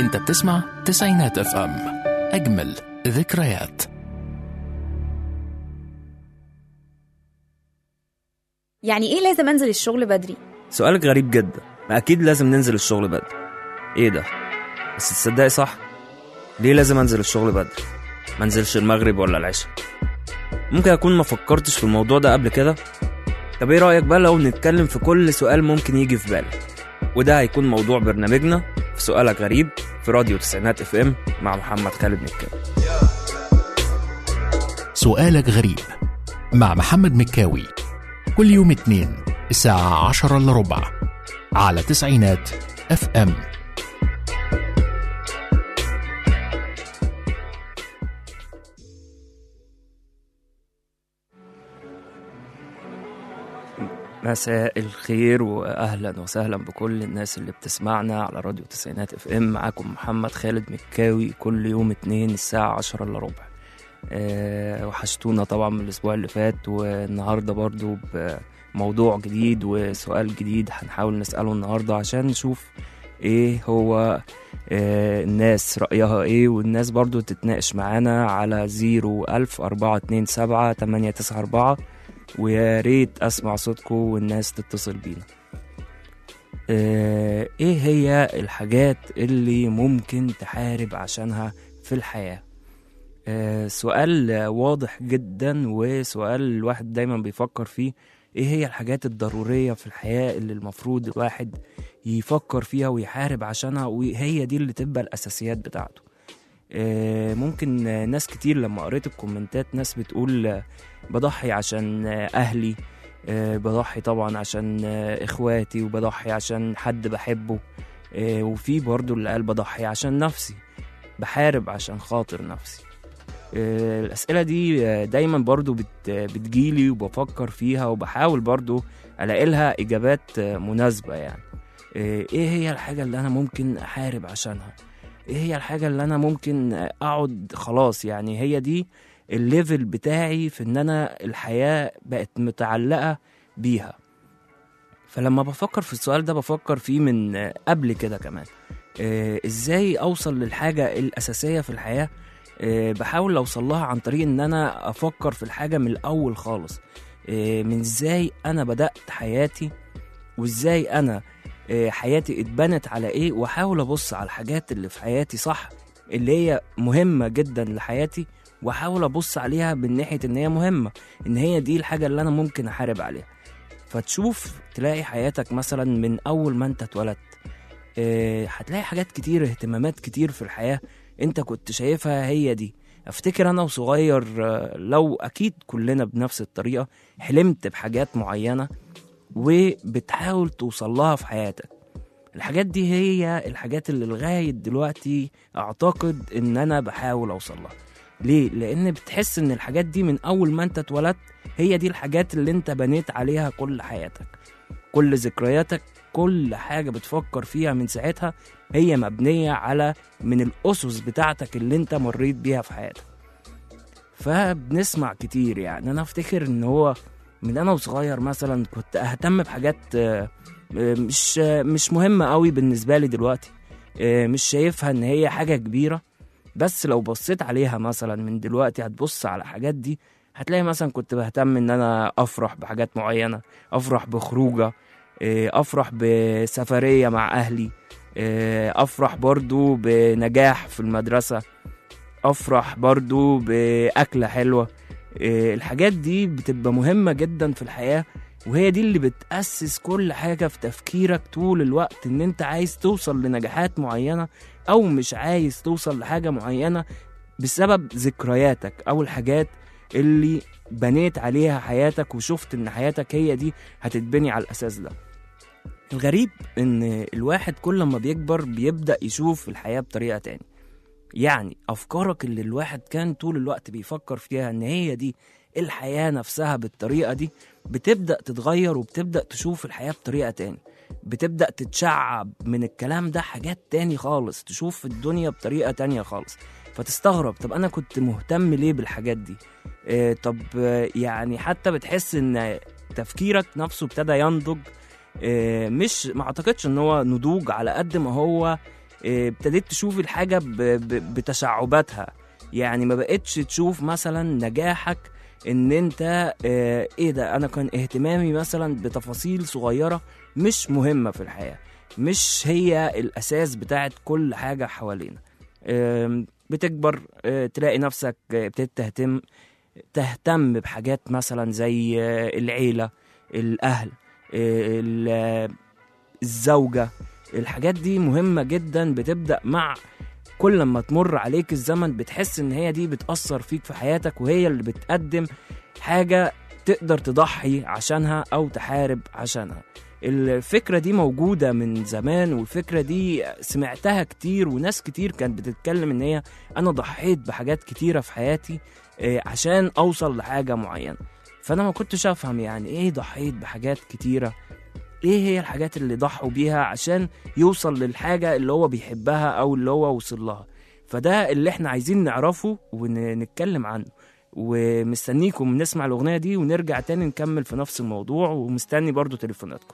انت بتسمع تسعينات اف ام اجمل ذكريات يعني ايه لازم انزل الشغل بدري سؤالك غريب جدا ما اكيد لازم ننزل الشغل بدري ايه ده بس تصدقي صح ليه لازم انزل الشغل بدري ما انزلش المغرب ولا العشاء ممكن اكون ما فكرتش في الموضوع ده قبل كده طب ايه رايك بقى لو نتكلم في كل سؤال ممكن يجي في بالك وده هيكون موضوع برنامجنا في سؤالك غريب في راديو تسعينات اف ام مع محمد خالد مكاوي سؤالك غريب مع محمد مكاوي كل يوم اتنين الساعة عشرة إلا ربع على تسعينات اف ام مساء الخير واهلا وسهلا بكل الناس اللي بتسمعنا على راديو تسعينات اف ام معاكم محمد خالد مكاوي كل يوم اتنين الساعة عشرة الا ربع أه وحشتونا طبعا من الاسبوع اللي فات والنهارده برضو بموضوع جديد وسؤال جديد هنحاول نسأله النهارده عشان نشوف ايه هو آه الناس رأيها ايه والناس برضو تتناقش معانا على زيرو ألف أربعة اتنين سبعة تمانية تسعة أربعة ويا ريت اسمع صوتكم والناس تتصل بينا آه، ايه هي الحاجات اللي ممكن تحارب عشانها في الحياة آه، سؤال واضح جدا وسؤال الواحد دايما بيفكر فيه ايه هي الحاجات الضرورية في الحياة اللي المفروض الواحد يفكر فيها ويحارب عشانها وهي دي اللي تبقى الأساسيات بتاعته آه، ممكن آه، ناس كتير لما قريت الكومنتات ناس بتقول آه، بضحي عشان آه، أهلي آه، بضحي طبعا عشان آه، إخواتي وبضحي عشان حد بحبه آه، وفي برضو اللي قال بضحي عشان نفسي بحارب عشان خاطر نفسي آه، الأسئلة دي آه، دايما برضو بت بتجيلي وبفكر فيها وبحاول برضو ألاقي لها إجابات آه، مناسبة يعني آه، إيه هي الحاجة اللي أنا ممكن أحارب عشانها ايه هي الحاجة اللي انا ممكن اقعد خلاص يعني هي دي الليفل بتاعي في ان انا الحياة بقت متعلقة بيها فلما بفكر في السؤال ده بفكر فيه من قبل كده كمان آه، ازاي اوصل للحاجة الاساسية في الحياة آه، بحاول اوصل لها عن طريق ان انا افكر في الحاجة من الاول خالص آه، من ازاي انا بدأت حياتي وازاي انا آه، حياتي اتبنت على ايه واحاول ابص على الحاجات اللي في حياتي صح اللي هي مهمة جدا لحياتي واحاول ابص عليها من ناحية ان هي مهمة ان هي دي الحاجة اللي انا ممكن احارب عليها فتشوف تلاقي حياتك مثلا من اول ما انت اتولدت آه، هتلاقي حاجات كتير اهتمامات كتير في الحياة انت كنت شايفها هي دي افتكر انا وصغير آه، لو اكيد كلنا بنفس الطريقة حلمت بحاجات معينة وبتحاول توصل لها في حياتك الحاجات دي هي الحاجات اللي لغاية دلوقتي أعتقد إن أنا بحاول أوصل لها ليه؟ لأن بتحس إن الحاجات دي من أول ما أنت اتولدت هي دي الحاجات اللي أنت بنيت عليها كل حياتك كل ذكرياتك كل حاجة بتفكر فيها من ساعتها هي مبنية على من الأسس بتاعتك اللي أنت مريت بيها في حياتك فبنسمع كتير يعني أنا أفتكر إن هو من انا وصغير مثلا كنت اهتم بحاجات آه، آه، مش آه، مش مهمه قوي بالنسبه لي دلوقتي آه، مش شايفها ان هي حاجه كبيره بس لو بصيت عليها مثلا من دلوقتي هتبص على حاجات دي هتلاقي مثلا كنت بهتم ان انا افرح بحاجات معينه افرح بخروجه آه، افرح بسفريه مع اهلي آه، افرح برضو بنجاح في المدرسه افرح برضو باكله حلوه إيه، الحاجات دي بتبقى مهمة جدا في الحياة وهي دي اللي بتأسس كل حاجة في تفكيرك طول الوقت ان انت عايز توصل لنجاحات معينة او مش عايز توصل لحاجة معينة بسبب ذكرياتك او الحاجات اللي بنيت عليها حياتك وشفت ان حياتك هي دي هتتبني على الاساس ده الغريب ان الواحد كل ما بيكبر بيبدأ يشوف الحياة بطريقة تاني يعني افكارك اللي الواحد كان طول الوقت بيفكر فيها ان هي دي الحياة نفسها بالطريقة دي بتبدأ تتغير وبتبدأ تشوف الحياة بطريقة تاني بتبدأ تتشعب من الكلام ده حاجات تاني خالص تشوف الدنيا بطريقة تانية خالص فتستغرب طب أنا كنت مهتم ليه بالحاجات دي آه طب آه، يعني حتى بتحس إن تفكيرك نفسه ابتدى ينضج آه، مش ما اعتقدش ان هو نضوج على قد ما هو آه، ابتديت تشوف الحاجة ب- ب- بتشعباتها يعني ما بقتش تشوف مثلا نجاحك ان انت آه، ايه ده انا كان اهتمامي مثلا بتفاصيل صغيرة مش مهمة في الحياة مش هي الاساس بتاعت كل حاجة حوالينا آم، بتكبر آه، تلاقي نفسك آه، ابتديت تهتم تهتم بحاجات مثلا زي آه، العيلة الأهل آه، ال- آه، الزوجة الحاجات دي مهمة جدا بتبدأ مع كل لما تمر عليك الزمن بتحس ان هي دي بتأثر فيك في حياتك وهي اللي بتقدم حاجة تقدر تضحي عشانها أو تحارب عشانها الفكرة دي موجودة من زمان والفكرة دي سمعتها كتير وناس كتير كانت بتتكلم ان هي انا ضحيت بحاجات كتيرة في حياتي آه، عشان اوصل لحاجة معينة فانا ما كنتش افهم يعني ايه ضحيت بحاجات كتيرة ايه هي الحاجات اللي ضحوا بيها عشان يوصل للحاجة اللي هو بيحبها او اللي هو وصل لها فده اللي احنا عايزين نعرفه ونتكلم عنه ومستنيكم نسمع الأغنية دي ونرجع تاني نكمل في نفس الموضوع ومستني برضو تليفوناتكم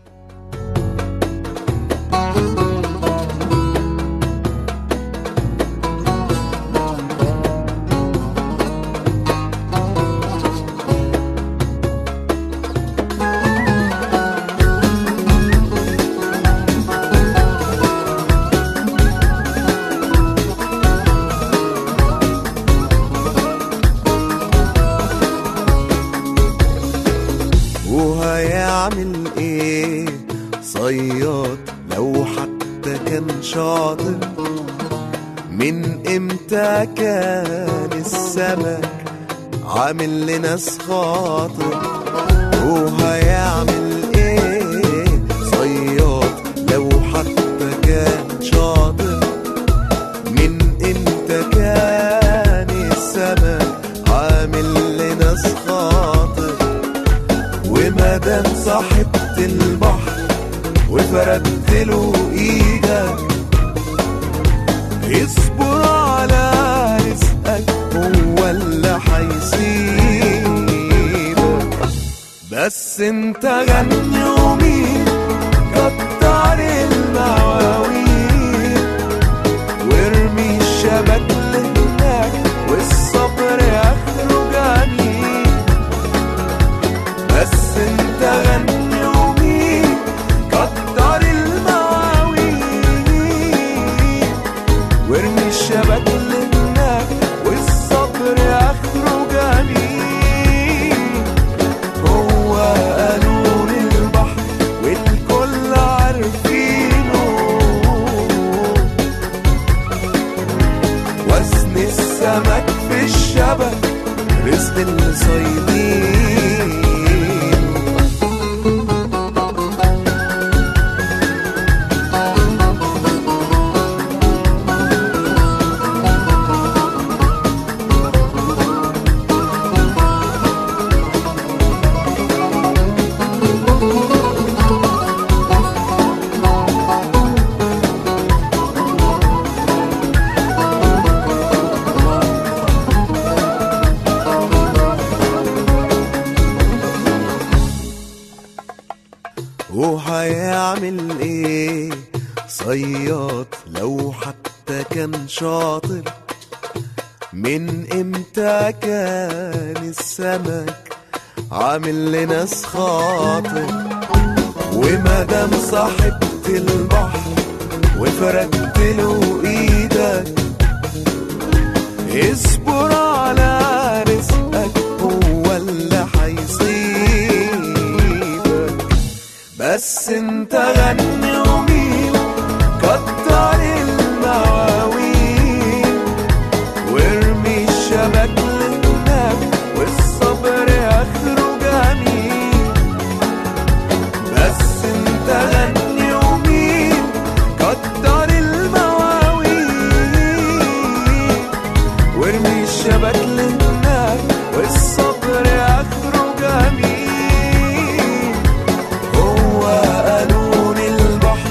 وهيعمل ايه صياد لو حتى كان شاطر من امتى كان السمك عامل لناس خاطر وهيعمل ايه صياد لو حتى كان شاطر من امتى كان السمك عامل لناس خاطر ومادام صاحبت البحر وفردت له ايدك اصبر على رزقك هو اللي هيسيبك بس انت غني ومين كتر المواويل وارمي الشبك لهناك والصبر اخره جميل بس انت غني ومين كتر المواويل وارمي الشبك اللي هناك والصبر اخره جميل هو قانون البحر والكل عارفينه وزن السمك في الشبك رزق الصيادين وهيعمل ايه صياد لو حتى كان شاطر من امتى كان السمك عامل لناس خاطر ومادام صاحبت البحر وفردت له ايدك اصبر على رزقك هو اللي هيصيبك بس انت غني ومين كتر المواويل وارمي الشبك لهناك والصبر اخره جميل بس انت غني ومين كتر المواويل وارمي الشبك لهناك والصبر اخره جميل هو قانون البحر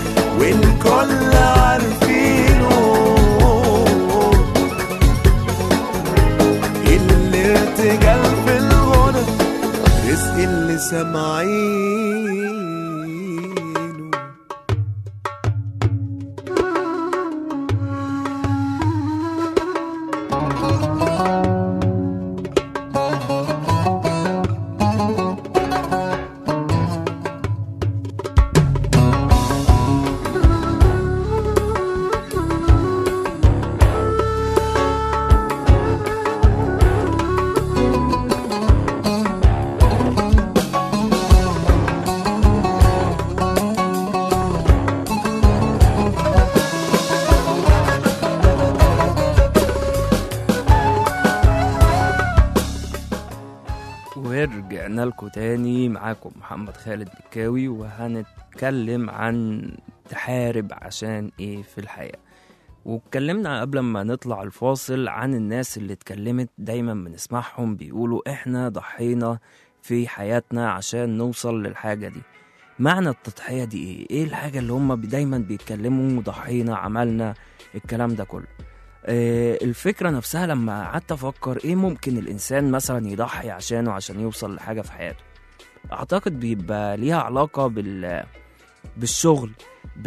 ورجعنا لكم تاني معاكم محمد خالد بكاوي وهنتكلم عن تحارب عشان ايه في الحياة واتكلمنا قبل ما نطلع الفاصل عن الناس اللي اتكلمت دايما بنسمعهم بيقولوا احنا ضحينا في حياتنا عشان نوصل للحاجة دي معنى التضحية دي ايه؟ ايه الحاجة اللي هم دايما بيتكلموا ضحينا عملنا الكلام ده كله آه، الفكرة نفسها لما قعدت أفكر إيه ممكن الإنسان مثلا يضحي عشانه عشان يوصل لحاجة في حياته أعتقد بيبقى ليها علاقة بال بالشغل ب...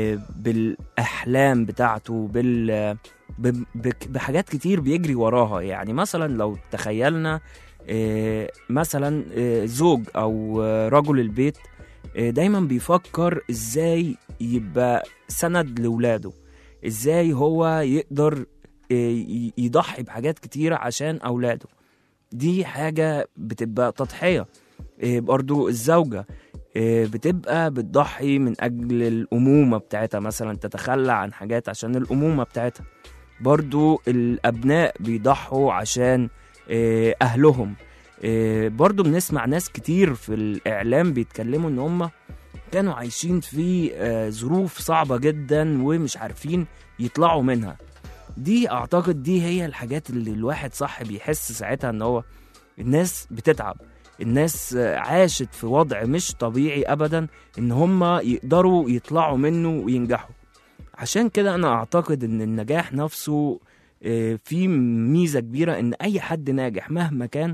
بالأحلام بتاعته بال ب... بك- بحاجات كتير بيجري وراها يعني مثلا لو تخيلنا آه، مثلا آه، زوج أو آه، رجل البيت آه، دايما بيفكر إزاي يبقى سند لولاده ازاي هو يقدر آه، ي- يضحي بحاجات كتيرة عشان أولاده دي حاجة بتبقى تضحية آه، برضو الزوجة آه، بتبقى بتضحي من أجل الأمومة بتاعتها مثلا تتخلى عن حاجات عشان الأمومة بتاعتها برضو الأبناء بيضحوا عشان آه، أهلهم آه، برضو بنسمع ناس كتير في الإعلام بيتكلموا إن هم كانوا عايشين في آه، ظروف صعبة جدا ومش عارفين يطلعوا منها دي اعتقد دي هي الحاجات اللي الواحد صح بيحس ساعتها ان هو الناس بتتعب الناس آه، عاشت في وضع مش طبيعي ابدا ان هم يقدروا يطلعوا منه وينجحوا عشان كده انا اعتقد ان النجاح نفسه آه، فيه ميزة كبيرة ان اي حد ناجح مهما كان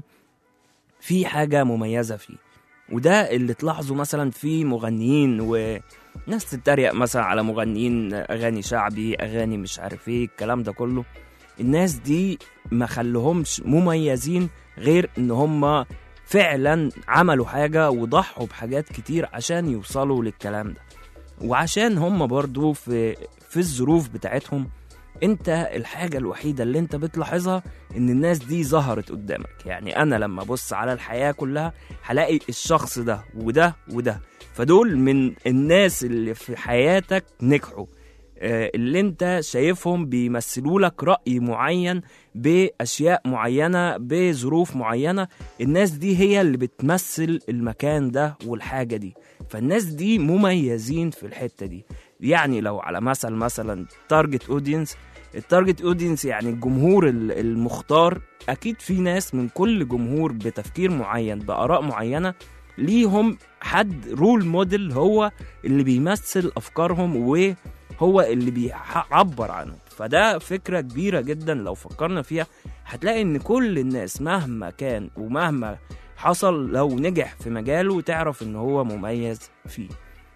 في حاجة مميزة فيه وده اللي تلاحظه مثلا في مغنيين وناس تتريق مثلا على مغنيين اغاني شعبي اغاني مش عارف ايه الكلام ده كله الناس دي ما خلوهمش مميزين غير ان هم فعلا عملوا حاجة وضحوا بحاجات كتير عشان يوصلوا للكلام ده وعشان هم برضو في في الظروف بتاعتهم انت الحاجة الوحيدة اللي انت بتلاحظها ان الناس دي ظهرت قدامك يعني انا لما ابص على الحياة كلها هلاقي الشخص ده وده وده فدول من الناس اللي في حياتك نجحوا آه، اللي انت شايفهم بيمثلوا لك رأي معين بأشياء معينة بظروف معينة الناس دي هي اللي بتمثل المكان ده والحاجة دي فالناس دي مميزين في الحتة دي يعني لو على مثل مثلا تارجت اودينس التارجت اودينس يعني الجمهور ال- المختار اكيد في ناس من كل جمهور بتفكير معين باراء معينه ليهم حد رول موديل هو اللي بيمثل افكارهم وهو اللي بيعبر عنهم فده فكره كبيره جدا لو فكرنا فيها هتلاقي ان كل الناس مهما كان ومهما حصل لو نجح في مجاله تعرف ان هو مميز فيه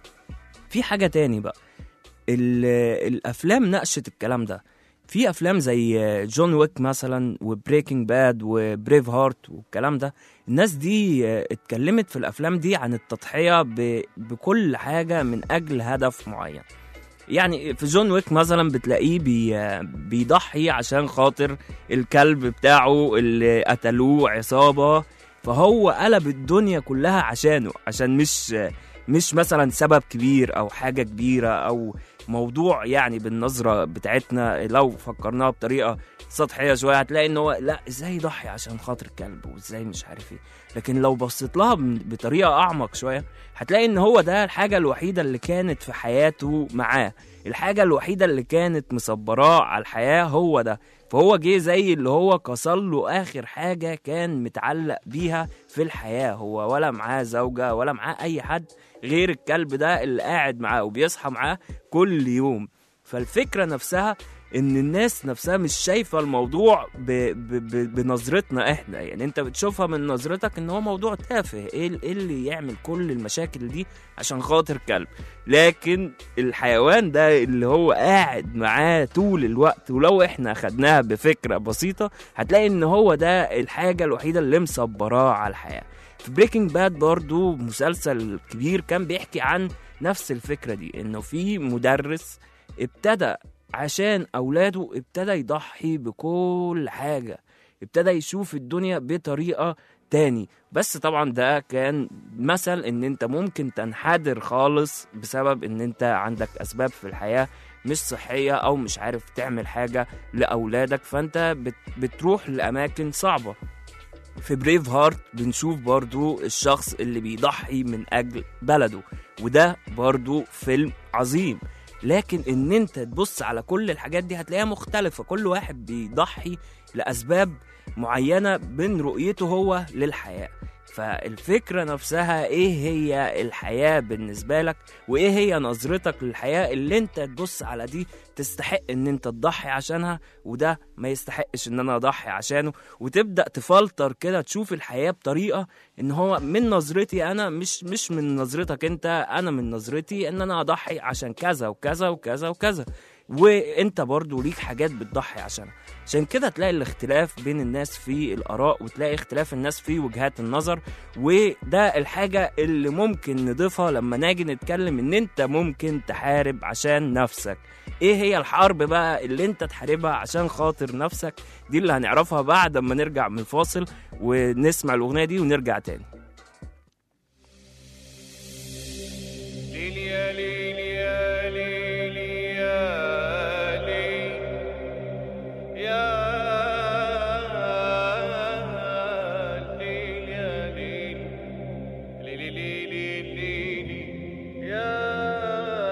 في حاجه تاني بقى ال- الافلام ناقشت الكلام ده في افلام زي جون ويك مثلا وبريكنج باد وبريف هارت والكلام ده الناس دي اتكلمت في الافلام دي عن التضحيه ب- بكل حاجه من اجل هدف معين يعني في جون ويك مثلا بتلاقيه بي بيضحي عشان خاطر الكلب بتاعه اللي قتلوه عصابه فهو قلب الدنيا كلها عشانه عشان مش مش مثلا سبب كبير او حاجه كبيره او موضوع يعني بالنظره بتاعتنا لو فكرناها بطريقه سطحيه شويه هتلاقي ان هو لا ازاي يضحي عشان خاطر كلب وازاي مش عارف ايه لكن لو بصيت لها ب- بطريقه اعمق شويه هتلاقي ان هو ده الحاجه الوحيده اللي كانت في حياته معاه الحاجه الوحيده اللي كانت مصبراه على الحياه هو ده فهو جه زي اللي هو كسر له اخر حاجه كان متعلق بيها في الحياه هو ولا معاه زوجه ولا معاه اي حد غير الكلب ده اللي قاعد معاه وبيصحى معاه كل يوم فالفكره نفسها ان الناس نفسها مش شايفه الموضوع ب... ب... ب... بنظرتنا احنا يعني انت بتشوفها من نظرتك ان هو موضوع تافه ايه ال- إيه اللي يعمل كل المشاكل دي عشان خاطر كلب لكن الحيوان ده اللي هو قاعد معاه طول الوقت ولو احنا خدناها بفكره بسيطه هتلاقي ان هو ده الحاجه الوحيده اللي مصبراه على الحياه في بريكنج باد برضو مسلسل كبير كان بيحكي عن نفس الفكرة دي انه في مدرس ابتدى عشان اولاده ابتدى يضحي بكل حاجة ابتدى يشوف الدنيا بطريقة تاني بس طبعا ده كان مثل ان انت ممكن تنحدر خالص بسبب ان انت عندك اسباب في الحياة مش صحية او مش عارف تعمل حاجة لاولادك فانت بت بتروح لاماكن صعبة في بريف هارت بنشوف برضو الشخص اللي بيضحي من أجل بلده وده برضو فيلم عظيم لكن ان انت تبص على كل الحاجات دي هتلاقيها مختلفة كل واحد بيضحي لأسباب معينة من رؤيته هو للحياة فالفكرة نفسها ايه هي الحياة بالنسبة لك وايه هي نظرتك للحياة اللي انت تبص على دي تستحق ان انت تضحي عشانها وده ما يستحقش ان انا اضحي عشانه وتبدأ تفلتر كده تشوف الحياة بطريقة ان هو من نظرتي انا مش مش من نظرتك انت انا من نظرتي ان انا اضحي عشان كذا وكذا وكذا وكذا وانت برضو ليك حاجات بتضحي عشانها عشان كده تلاقي الاختلاف بين الناس في الآراء وتلاقي اختلاف الناس في وجهات النظر وده الحاجة اللي ممكن نضيفها لما ناجي نتكلم ان انت ممكن تحارب عشان نفسك ايه هي الحرب بقى اللي انت تحاربها عشان خاطر نفسك دي اللي هنعرفها بعد ما نرجع من الفاصل ونسمع الأغنية دي ونرجع تاني ليل يا ليل يا ليل يا ليل يا ليل يا ليل ليل ليل ليل يا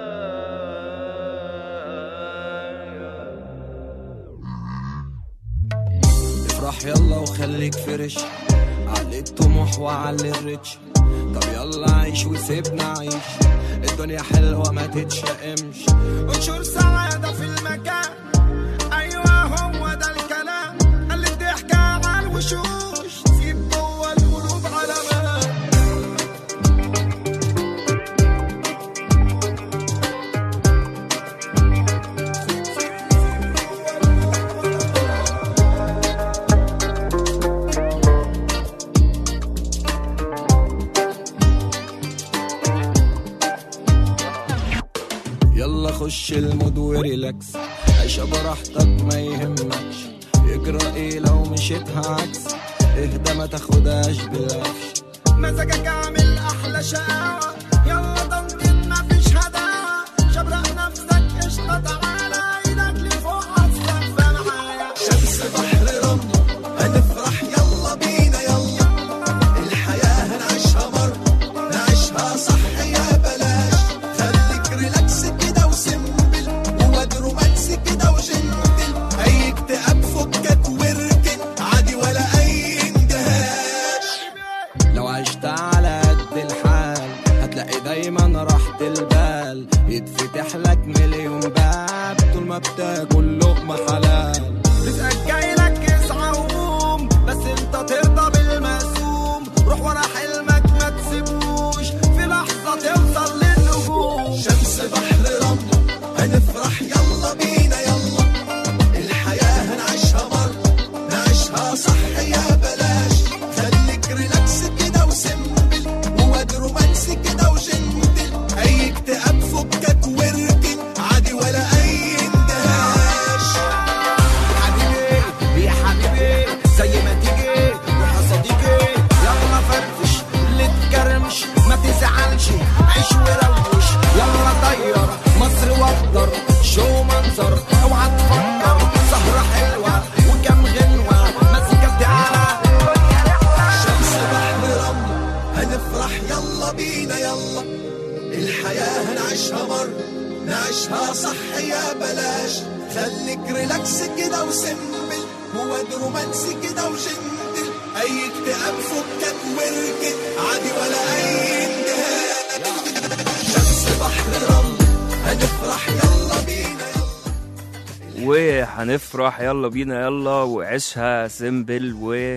افرح يلا وخليك فرش علي الطموح وعلي الريتش طب يلا عيش وسيبنا عيش الدنيا حلوة ما تتشائمش انشر سعادة في المكان ايوه هو ده الكلام اللي الضحكة على الوشوش سيب جوه القلوب علامات يلا خش المود وريلاكس عيش براحتك ما يهمكش يجرى ايه لو مشيتها عكس اهدى ما تاخدهاش بالعكس مزاجك عامل احلى شقاوة يلا ضمن مفيش هداوة شبرق نفسك قشطة تعالى ايدك لفوق هتستنفع معايا شمس بحر رمل هنفرح يلا بينا يلا الحياة هنعيشها مرة نعيشها صح يا بلاش خليك ريلاكس كده وسمبل وواد رومانسي كده وجنتل اي اكتئاب فكك واركن عادي ولا اي اندهاش لو عشت على قد الحال هتلاقي دايما راحة البال يتفتح لك مليون باب طول ما بتاكل لقمة حلال رزقك جاي لك اسعى وقوم بس انت ترضى بالمقسوم روح ورا حلمك ما تسيبوش في لحظة توصل للنجوم شمس بحر رمل هنفرح يلا بينا يلا الحياة هنعيشها مرة نعيشها صح يا بلاش خليك ريلاكس كده وسمبل وواد رومانسي كده وجنتل اي اكتئاب فكك واركن عادي ولا اي اندهاش حبيبي يا حبيبي زي ما تيجي روح يا صديقي يلا فرفش اللي تكرمش ما تزعلش عيش وروش يلا طير مصر وقدر شو منظر اوعى تفكر سهرة حلوة وكم غنوة مزيكا بتعلى شمس بحر رمل هنفرح يلا بينا يلا الحياة هنعيشها مرة نعيشها صح يا بلاش خليك ريلاكس كده وسمبل وواد رومانسي كده وجنتل اي اكتئاب فكك واركن عادي ولا اي اندهاش شمس بحر رمل هنفرح يلا بينا يلا وهنفرح يلا بينا يلا وعيشها سيمبل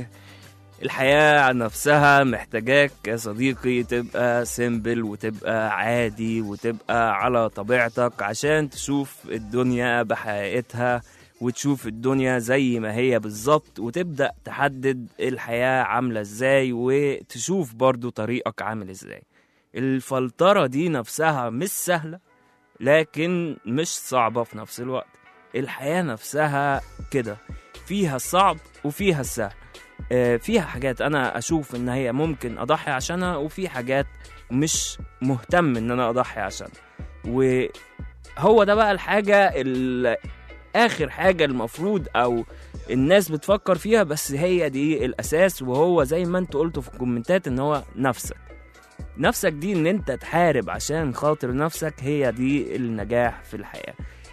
والحياة نفسها محتاجاك يا صديقي تبقى سيمبل وتبقى عادي وتبقى على طبيعتك عشان تشوف الدنيا بحقيقتها وتشوف الدنيا زي ما هي بالظبط وتبدأ تحدد الحياة عاملة ازاي وتشوف برضو طريقك عامل ازاي الفلترة دي نفسها مش سهلة لكن مش صعبة في نفس الوقت الحياة نفسها كده فيها الصعب وفيها السهل آه، فيها حاجات انا اشوف ان هي ممكن اضحي عشانها وفي حاجات مش مهتم ان انا اضحي عشانها وهو ده بقى الحاجة ال- اخر حاجة المفروض او الناس بتفكر فيها بس هي دي الاساس وهو زي ما انت قلتوا في الكومنتات ان هو نفسك نفسك دي ان انت تحارب عشان خاطر نفسك هي دي النجاح في الحياة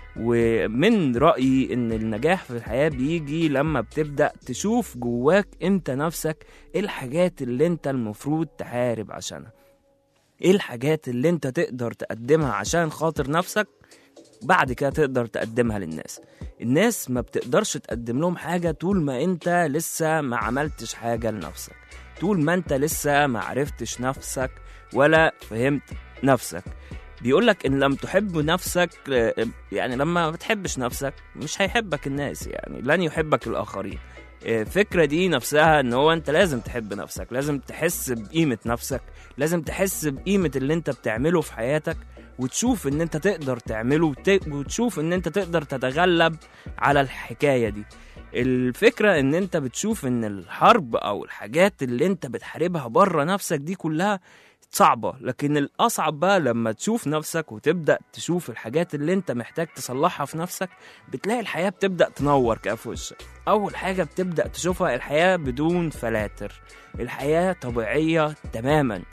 ومن رأيي ان النجاح في الحياة بيجي لما بتبدأ تشوف جواك انت نفسك ايه الحاجات اللي انت المفروض تحارب عشانها ايه الحاجات اللي انت تقدر تقدمها عشان خاطر نفسك بعد كده تقدر تقدمها للناس الناس ما بتقدرش تقدم لهم حاجة طول ما انت لسه ما عملتش حاجة لنفسك طول ما انت لسه ما عرفتش نفسك ولا فهمت نفسك بيقولك ان لم تحب نفسك آه، يعني لما ما بتحبش نفسك مش هيحبك الناس يعني لن يحبك الاخرين آه، الفكرة دي نفسها ان هو انت لازم تحب نفسك لازم تحس بقيمة نفسك لازم تحس بقيمة اللي انت بتعمله في حياتك وتشوف ان انت تقدر تعمله وت- وتشوف ان انت تقدر تتغلب على الحكاية دي الفكرة ان انت بتشوف ان الحرب او الحاجات اللي انت بتحاربها بره نفسك دي كلها صعبة لكن الأصعب بقى لما تشوف نفسك وتبدأ تشوف الحاجات اللي انت محتاج تصلحها في نفسك بتلاقي الحياة بتبدأ تنور كده في وشك أول حاجة بتبدأ تشوفها الحياة بدون فلاتر الحياة طبيعية تماما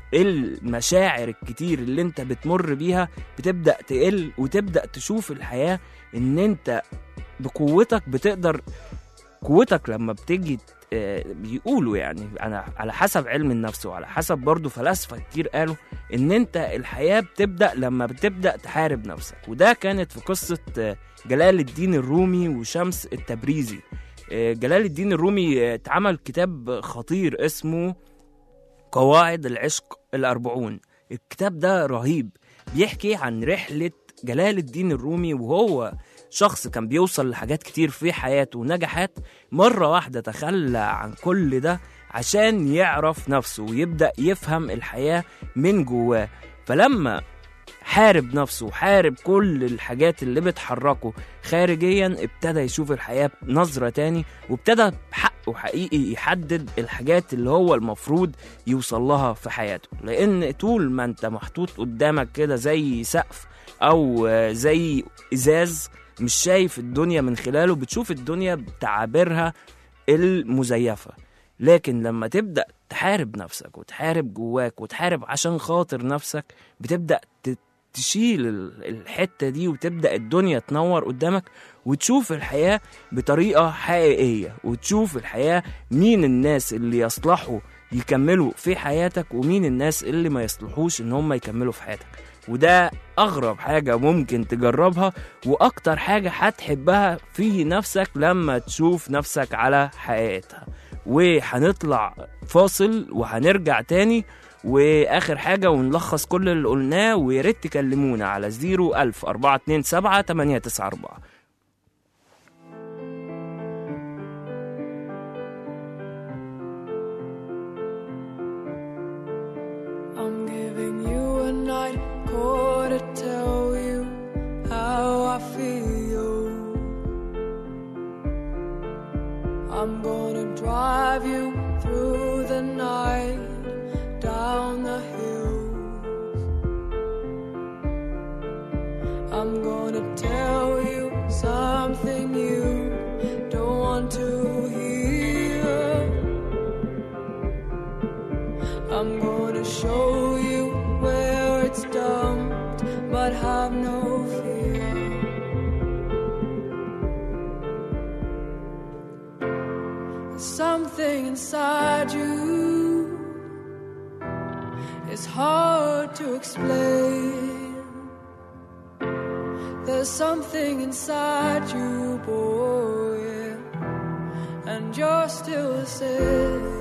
المشاعر الكتير اللي انت بتمر بيها بتبدأ تقل وتبدأ تشوف الحياة ان انت بقوتك بتقدر قوتك لما بتيجي آه، بيقولوا يعني انا على حسب علم النفس وعلى حسب برضو فلاسفه كتير قالوا ان انت الحياه بتبدا لما بتبدا تحارب نفسك وده كانت في قصه آه، جلال الدين الرومي وشمس التبريزي آه، جلال الدين الرومي آه، اتعمل كتاب خطير اسمه قواعد العشق الأربعون الكتاب ده رهيب بيحكي عن رحلة جلال الدين الرومي وهو شخص كان بيوصل لحاجات كتير في حياته ونجاحات مرة واحدة تخلى عن كل ده عشان يعرف نفسه ويبدأ يفهم الحياة من جواه فلما حارب نفسه وحارب كل الحاجات اللي بتحركه خارجيا ابتدى يشوف الحياة بنظرة تاني وابتدى بحقه حقيقي يحدد الحاجات اللي هو المفروض يوصل لها في حياته لان طول ما انت محطوط قدامك كده زي سقف او آه، زي ازاز مش شايف الدنيا من خلاله بتشوف الدنيا بتعابيرها المزيفة لكن لما تبدأ تحارب نفسك وتحارب جواك وتحارب عشان خاطر نفسك بتبدأ ت- تشيل ال- الحتة دي وتبدأ الدنيا تنور قدامك وتشوف الحياة بطريقة حقيقية وتشوف الحياة مين الناس اللي يصلحوا يكملوا في حياتك ومين الناس اللي ما يصلحوش ان هم يكملوا في حياتك وده اغرب حاجة ممكن تجربها واكتر حاجة هتحبها في نفسك لما تشوف نفسك على حقيقتها وهنطلع فاصل وهنرجع تاني واخر حاجة ونلخص كل اللي قلناه ويا ريت تكلمونا على 01000 427 894 I'm giving you a night call to tell you how I feel. I'm gonna drive you through the night down the hills. I'm gonna tell you something you don't want to hear. I'm gonna show you where it's dumped, but have no fear. There's something inside you, it's hard to explain. There's something inside you, boy, and you're still the same.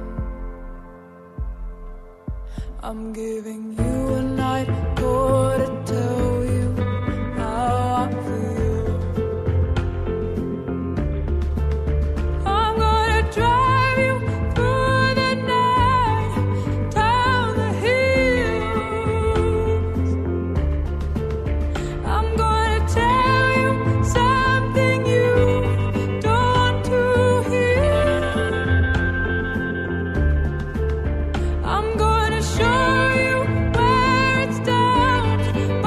I'm giving you a night call to tell you how I feel. I'm gonna drive you through the night down the hills. I'm gonna tell you something you don't want to hear. I'm gonna show you where it's down,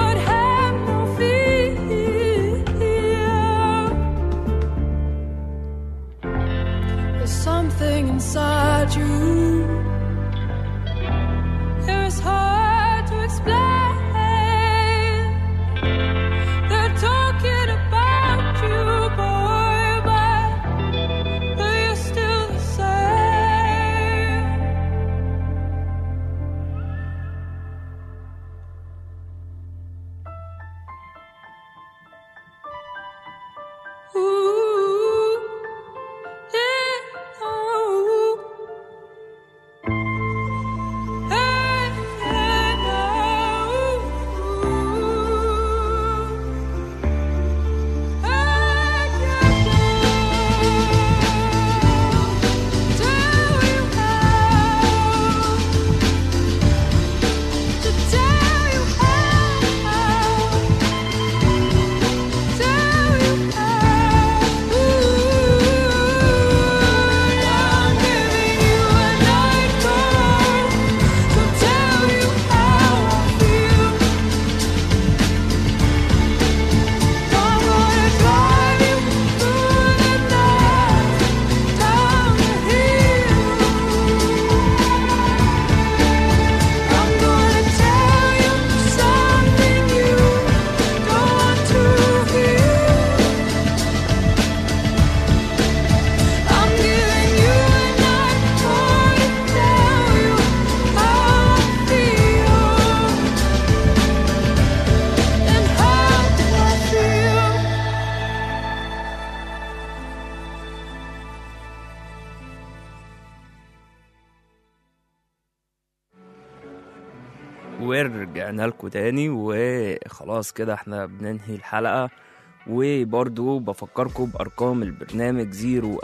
ورجعنا لكم تاني وخلاص كده احنا بننهي الحلقة وبرضو بفكركم بأرقام البرنامج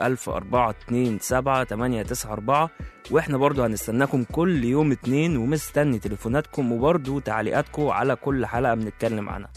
01427 واحنا برضو هنستناكم كل يوم اتنين ومستني تليفوناتكم وبرضو تعليقاتكم على كل حلقة بنتكلم عنها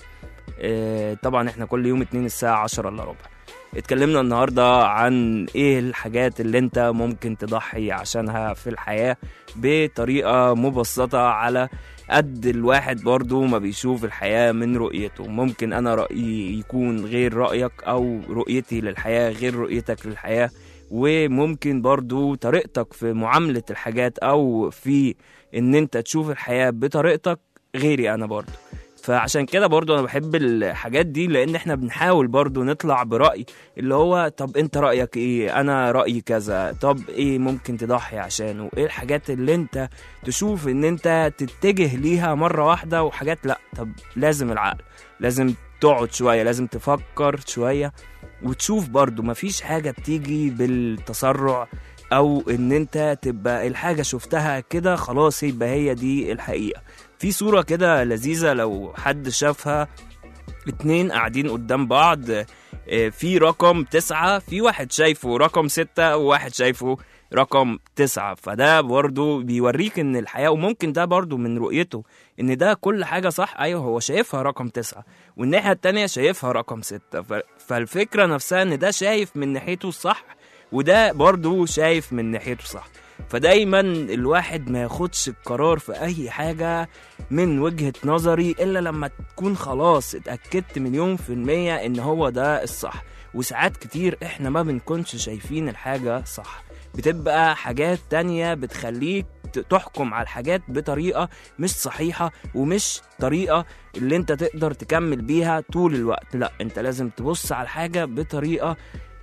اه طبعا احنا كل يوم اتنين الساعة 10 الا ربع اتكلمنا النهاردة عن ايه الحاجات اللي انت ممكن تضحي عشانها في الحياة بطريقة مبسطة على قد الواحد برضو ما بيشوف الحياة من رؤيته ممكن أنا رأيي يكون غير رأيك أو رؤيتي للحياة غير رؤيتك للحياة وممكن برضو طريقتك في معاملة الحاجات أو في إن أنت تشوف الحياة بطريقتك غيري أنا برضو فعشان كده برضو انا بحب الحاجات دي لان احنا بنحاول برضو نطلع برأي اللي هو طب انت رأيك ايه انا رأيي كذا طب ايه ممكن تضحي عشانه ايه الحاجات اللي انت تشوف ان انت تتجه ليها مرة واحدة وحاجات لا طب لازم العقل لازم تقعد شوية لازم تفكر شوية وتشوف برضو مفيش حاجة بتيجي بالتسرع او ان انت تبقى الحاجة شفتها كده خلاص يبقى هي دي الحقيقة في صورة كده لذيذة لو حد شافها اتنين قاعدين قدام بعض آه، في رقم تسعة في واحد شايفه رقم ستة وواحد شايفه رقم تسعة فده برضو بيوريك ان الحياة وممكن ده برضو من رؤيته ان ده كل حاجة صح ايوه هو شايفها رقم تسعة والناحية التانية شايفها رقم ستة ف- فالفكرة نفسها ان ده شايف من ناحيته الصح وده برضو شايف من ناحيته صح فدايما الواحد ما ياخدش القرار في اي حاجة من وجهة نظري الا لما تكون خلاص اتأكدت مليون في المية ان هو ده الصح وساعات كتير احنا ما بنكونش شايفين الحاجة صح بتبقى حاجات تانية بتخليك ت- تحكم على الحاجات بطريقة مش صحيحة ومش طريقة اللي انت تقدر تكمل بيها طول الوقت لا انت لازم تبص على الحاجة بطريقة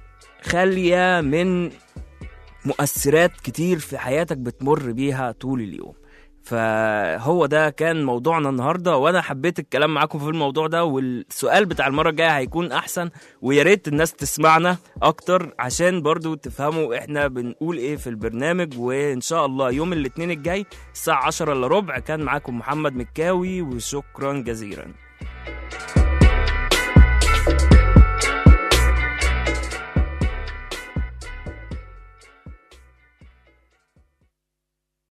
خالية من مؤثرات كتير في حياتك بتمر بيها طول اليوم فهو ده كان موضوعنا النهارده وانا حبيت الكلام معاكم في الموضوع ده والسؤال بتاع المره الجايه هيكون احسن ويا ريت الناس تسمعنا اكتر عشان برضو تفهموا احنا بنقول ايه في البرنامج وان شاء الله يوم الاثنين الجاي الساعه 10 الا ربع كان معاكم محمد مكاوي وشكرا جزيلا